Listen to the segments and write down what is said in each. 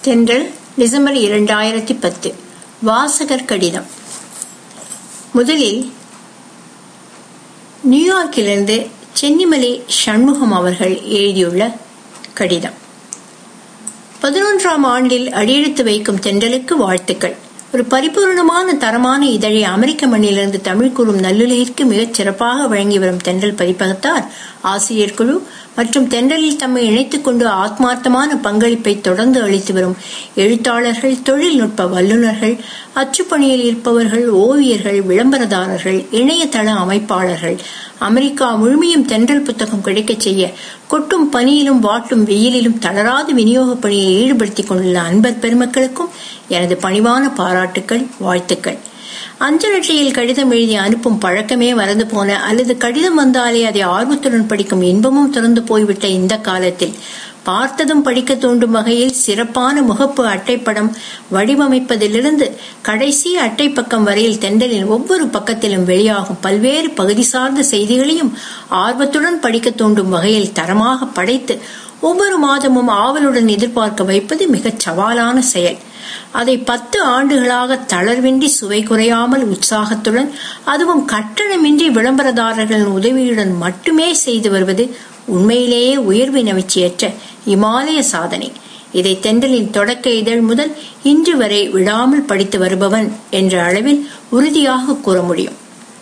தென்றல் டிசம்பர் இரண்டாயிரத்தி பத்து வாசகர் கடிதம் முதலில் நியூயார்க்கிலிருந்து சென்னிமலை சண்முகம் அவர்கள் எழுதியுள்ள கடிதம் பதினொன்றாம் ஆண்டில் அடியெடுத்து வைக்கும் தென்றலுக்கு வாழ்த்துக்கள் ஒரு பரிபூர்ணமான தரமான இதழை அமெரிக்க மண்ணிலிருந்து தமிழ் கூறும் நல்லுலகிற்கு மிகச் சிறப்பாக வழங்கி வரும் தென்றல் பதிப்பகத்தார் ஆசிரியர் குழு மற்றும் தென்றலில் தம்மை இணைத்துக் கொண்டு ஆத்மார்த்தமான பங்களிப்பை தொடர்ந்து அளித்து வரும் எழுத்தாளர்கள் தொழில்நுட்ப வல்லுநர்கள் அச்சுப்பணியில் இருப்பவர்கள் ஓவியர்கள் விளம்பரதாரர்கள் இணையதள அமைப்பாளர்கள் அமெரிக்கா முழுமையும் தென்றல் புத்தகம் கிடைக்கச் செய்ய கொட்டும் பனியிலும் வாட்டும் வெயிலிலும் தளராது விநியோக பணியை ஈடுபடுத்திக் கொண்டுள்ள அன்பர் பெருமக்களுக்கும் எனது பணிவான பாராட்டுக்கள் வாழ்த்துக்கள் அஞ்சல் அட்டையில் கடிதம் எழுதி அனுப்பும் பழக்கமே மறந்து போன அல்லது கடிதம் வந்தாலே அதை ஆர்வத்துடன் படிக்கும் இன்பமும் திறந்து போய்விட்ட இந்த காலத்தில் பார்த்ததும் படிக்க தோண்டும் வகையில் சிறப்பான முகப்பு அட்டைப்படம் வடிவமைப்பதிலிருந்து கடைசி அட்டை பக்கம் வரையில் தெண்டலின் ஒவ்வொரு பக்கத்திலும் வெளியாகும் பல்வேறு பகுதி சார்ந்த செய்திகளையும் ஆர்வத்துடன் படிக்க தோண்டும் வகையில் தரமாக படைத்து ஒவ்வொரு மாதமும் ஆவலுடன் எதிர்பார்க்க வைப்பது மிகச் சவாலான செயல் அதை பத்து ஆண்டுகளாக தளர்வின்றி சுவை குறையாமல் உற்சாகத்துடன் அதுவும் கட்டணமின்றி விளம்பரதாரர்களின் உதவியுடன் மட்டுமே செய்து வருவது உண்மையிலேயே உயர்வு நவிச்சியற்ற இமாலய சாதனை இதை தென்றலின் தொடக்க இதழ் முதல் இன்று வரை விடாமல் படித்து வருபவன் என்ற அளவில் உறுதியாக கூற முடியும்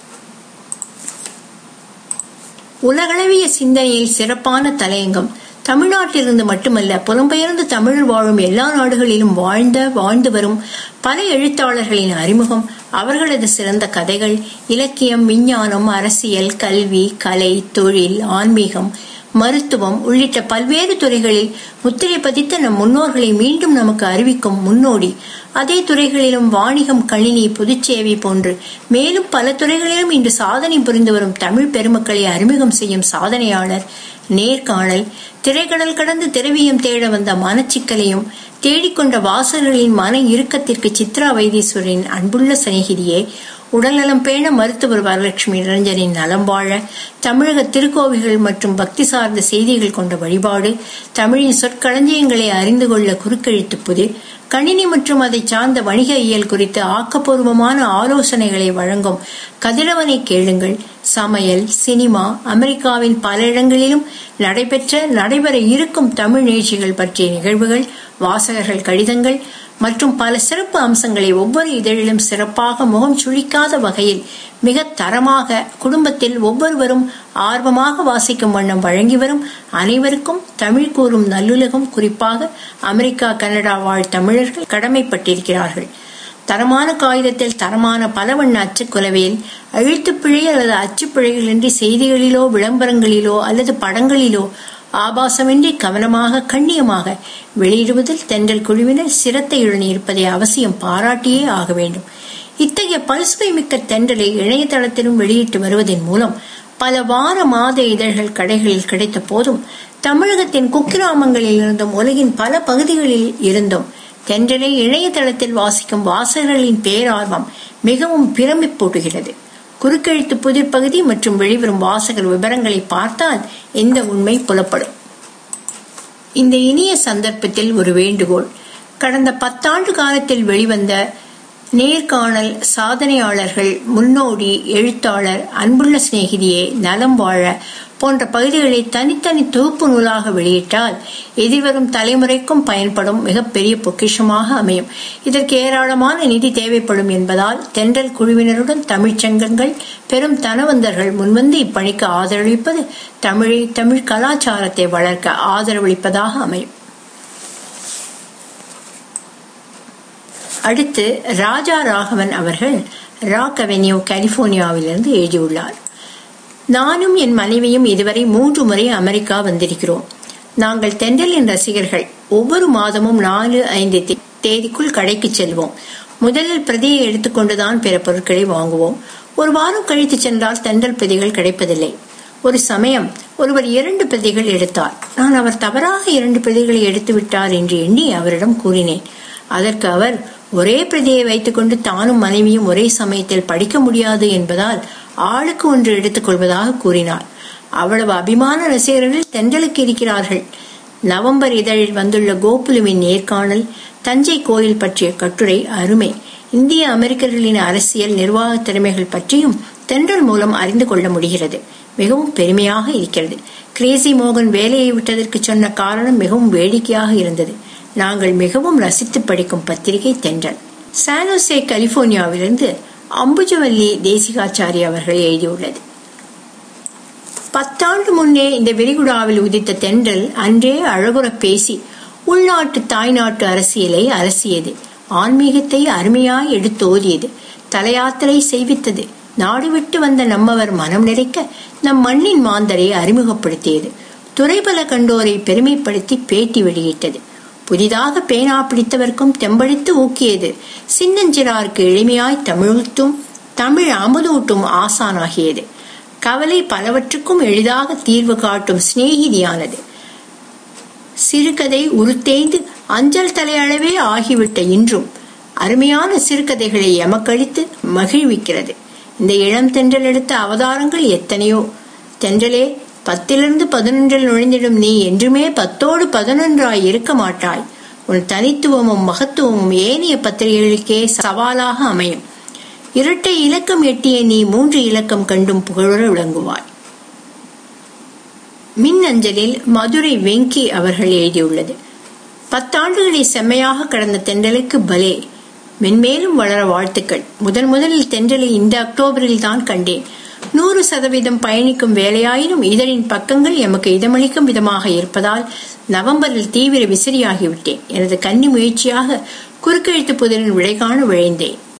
உலகளவிய சிந்தனையில் சிறப்பான தலையங்கம் தமிழ்நாட்டிலிருந்து மட்டுமல்ல புலம்பெயர்ந்து தமிழர் வாழும் எல்லா நாடுகளிலும் வாழ்ந்த வாழ்ந்து வரும் பல எழுத்தாளர்களின் அறிமுகம் அவர்களது சிறந்த கதைகள் இலக்கியம் விஞ்ஞானம் அரசியல் கல்வி கலை தொழில் ஆன்மீகம் மருத்துவம் உள்ளிட்ட பல்வேறு துறைகளில் முத்திரை பதித்த நம் முன்னோர்களை மீண்டும் நமக்கு அறிவிக்கும் முன்னோடி அதே துறைகளிலும் வாணிகம் கணினி பொதுச்சேவை போன்று மேலும் பல துறைகளிலும் இன்று சாதனை புரிந்து வரும் தமிழ் பெருமக்களை அறிமுகம் செய்யும் சாதனையாளர் நேர்காணல் திரைக்கடல் கடந்து திரவியம் தேட வந்த மனச்சிக்கலையும் தேடிக்கொண்ட வாசகர்களின் மன இறுக்கத்திற்கு சித்ரா வைத்தீஸ்வரின் அன்புள்ள சனிகிரியே உடல்நலம் பேண மருத்துவர் வரலட்சுமி நிரஞ்சனின் நலம் வாழ தமிழக திருக்கோவில்கள் மற்றும் பக்தி சார்ந்த செய்திகள் கொண்ட வழிபாடு தமிழின் சொற்களஞ்சியங்களை அறிந்து கொள்ள குறுக்கெழுத்து புதிர் கணினி மற்றும் அதை சார்ந்த வணிக இயல் குறித்து ஆக்கப்பூர்வமான ஆலோசனைகளை வழங்கும் கதிரவனை கேளுங்கள் சமையல் சினிமா அமெரிக்காவின் பல இடங்களிலும் நடைபெற்ற நடைபெற இருக்கும் தமிழ் நிகழ்ச்சிகள் பற்றிய நிகழ்வுகள் வாசகர்கள் கடிதங்கள் மற்றும் பல சிறப்பு அம்சங்களை ஒவ்வொரு இதழிலும் சிறப்பாக முகம் சுழிக்காத வகையில் மிக தரமாக குடும்பத்தில் ஒவ்வொருவரும் ஆர்வமாக வாசிக்கும் வண்ணம் வழங்கி வரும் அனைவருக்கும் தமிழ் கூறும் நல்லுலகம் குறிப்பாக அமெரிக்கா கனடா வாழ் தமிழர்கள் கடமைப்பட்டிருக்கிறார்கள் தரமான காகிதத்தில் தரமான பல வண்ண அச்சுக்குலவையில் அழுத்துப்பிழை அல்லது அச்சுப்பிழைகளின்றி செய்திகளிலோ விளம்பரங்களிலோ அல்லது படங்களிலோ ஆபாசமின்றி கவனமாக கண்ணியமாக வெளியிடுவதில் தென்றல் குழுவினர் சிரத்தையுடன் இருப்பதை அவசியம் பாராட்டியே ஆக வேண்டும் இத்தகைய பல்சுவை மிக்க தென்றலை இணையதளத்திலும் வெளியிட்டு வருவதன் மூலம் பல வார மாத இதழ்கள் கடைகளில் கிடைத்த போதும் தமிழகத்தின் குக்கிராமங்களில் இருந்தும் உலகின் பல பகுதிகளில் இருந்தும் தென்றலை இணையதளத்தில் வாசிக்கும் வாசகர்களின் பேரார்வம் மிகவும் பிரமிப்பூட்டுகிறது குறுக்கெழுத்து புதிர் பகுதி மற்றும் வெளிவரும் வாசகர் விவரங்களை பார்த்தால் இந்த உண்மை புலப்படும் இந்த இனிய சந்தர்ப்பத்தில் ஒரு வேண்டுகோள் கடந்த பத்தாண்டு காலத்தில் வெளிவந்த நேர்காணல் சாதனையாளர்கள் முன்னோடி எழுத்தாளர் அன்புள்ள சிநேகிதியே நலம் வாழ போன்ற பகுதிகளை தனித்தனி தொகுப்பு நூலாக வெளியிட்டால் எதிர்வரும் தலைமுறைக்கும் பயன்படும் மிகப்பெரிய பொக்கிஷமாக அமையும் இதற்கு ஏராளமான நிதி தேவைப்படும் என்பதால் தென்றல் குழுவினருடன் தமிழ்ச்சங்கங்கள் பெரும் தனவந்தர்கள் முன்வந்து இப்பணிக்கு ஆதரவளிப்பது தமிழை தமிழ் கலாச்சாரத்தை வளர்க்க ஆதரவளிப்பதாக அமையும் அடுத்து ராஜா ராகவன் அவர்கள் ராக் அவென்யூ கலிபோர்னியாவிலிருந்து எழுதியுள்ளார் நானும் என் மனைவியும் இதுவரை மூன்று முறை அமெரிக்கா வந்திருக்கிறோம் நாங்கள் தென்றலின் ரசிகர்கள் ஒவ்வொரு மாதமும் நாலு ஐந்து தேதிக்குள் கடைக்கு செல்வோம் முதலில் பிரதியை எடுத்துக்கொண்டுதான் பிற பொருட்களை வாங்குவோம் ஒரு வாரம் கழித்து சென்றால் தென்றல் பிரதிகள் கிடைப்பதில்லை ஒரு சமயம் ஒருவர் இரண்டு பிரதிகள் எடுத்தார் நான் அவர் தவறாக இரண்டு பிரதிகளை எடுத்து விட்டார் என்று எண்ணி அவரிடம் கூறினேன் அதற்கு அவர் ஒரே பிரதியை வைத்துக்கொண்டு தானும் மனைவியும் ஒரே சமயத்தில் படிக்க முடியாது என்பதால் ஆளுக்கு ஒன்று எடுத்துக் கொள்வதாக கூறினார் அவ்வளவு அபிமான ரசிகர்கள் தென்றலுக்கு இருக்கிறார்கள் நவம்பர் இதழில் வந்துள்ள கோகுலுவின் நேர்காணல் தஞ்சை கோயில் பற்றிய கட்டுரை அருமை இந்திய அமெரிக்கர்களின் அரசியல் நிர்வாக திறமைகள் பற்றியும் தென்றல் மூலம் அறிந்து கொள்ள முடிகிறது மிகவும் பெருமையாக இருக்கிறது கிரேசி மோகன் வேலையை விட்டதற்கு சொன்ன காரணம் மிகவும் வேடிக்கையாக இருந்தது நாங்கள் மிகவும் ரசித்து படிக்கும் பத்திரிகை தென்றல் சானோசே கலிபோர்னியாவிலிருந்து அம்புஜவல்லி தேசிகாச்சாரி அவர்கள் எழுதியுள்ளது பத்தாண்டு முன்னே இந்த விரிகுடாவில் உதித்த தென்றல் அன்றே அழகுற பேசி உள்நாட்டு தாய்நாட்டு அரசியலை அரசியது ஆன்மீகத்தை அருமையாய் எடுத்தோதியது தலையாத்திரை செய்வித்தது நாடு விட்டு வந்த நம்மவர் மனம் நிறைக்க நம் மண்ணின் மாந்தரை அறிமுகப்படுத்தியது துறைபல கண்டோரை பெருமைப்படுத்தி பேட்டி வெளியிட்டது புதிதாக பேனா பிடித்தவர்க்கும் தெம்பளித்து ஊக்கியது சின்னஞ்சிறாருக்கு எளிமையாய் தமிழுத்தும் தமிழ் அமுதூட்டும் ஆசானாகியது கவலை பலவற்றுக்கும் எளிதாக தீர்வு காட்டும் சிநேகிதியானது சிறுகதை உருத்தேய்ந்து அஞ்சல் தலையளவே ஆகிவிட்ட இன்றும் அருமையான சிறுகதைகளை எமக்களித்து மகிழ்விக்கிறது இந்த இளம் தென்றல் எடுத்த அவதாரங்கள் எத்தனையோ தென்றலே பத்திலிருந்து பதினொன்றில் நுழைந்திடும் நீ என்றுமே பத்தோடு பதினொன்றாய் இருக்க மாட்டாய் உன் தனித்துவமும் மகத்துவமும் ஏனைய பத்திரிகைகளுக்கே சவாலாக அமையும் இரட்டை இலக்கம் எட்டிய நீ மூன்று இலக்கம் கண்டும் புகழுற விளங்குவாய் மின் அஞ்சலில் மதுரை வெங்கி அவர்கள் எழுதியுள்ளது பத்தாண்டுகளை செம்மையாக கடந்த தென்றலுக்கு பலே மென்மேலும் வளர வாழ்த்துக்கள் முதன் முதலில் தென்றலை இந்த அக்டோபரில் தான் கண்டேன் நூறு சதவீதம் பயணிக்கும் வேலையாயினும் இதழின் பக்கங்கள் எமக்கு இதமளிக்கும் விதமாக இருப்பதால் நவம்பரில் தீவிர விசிறியாகிவிட்டேன் எனது கன்னி முயற்சியாக குறுக்கெழுத்து புதரின் விடை காண விழைந்தேன்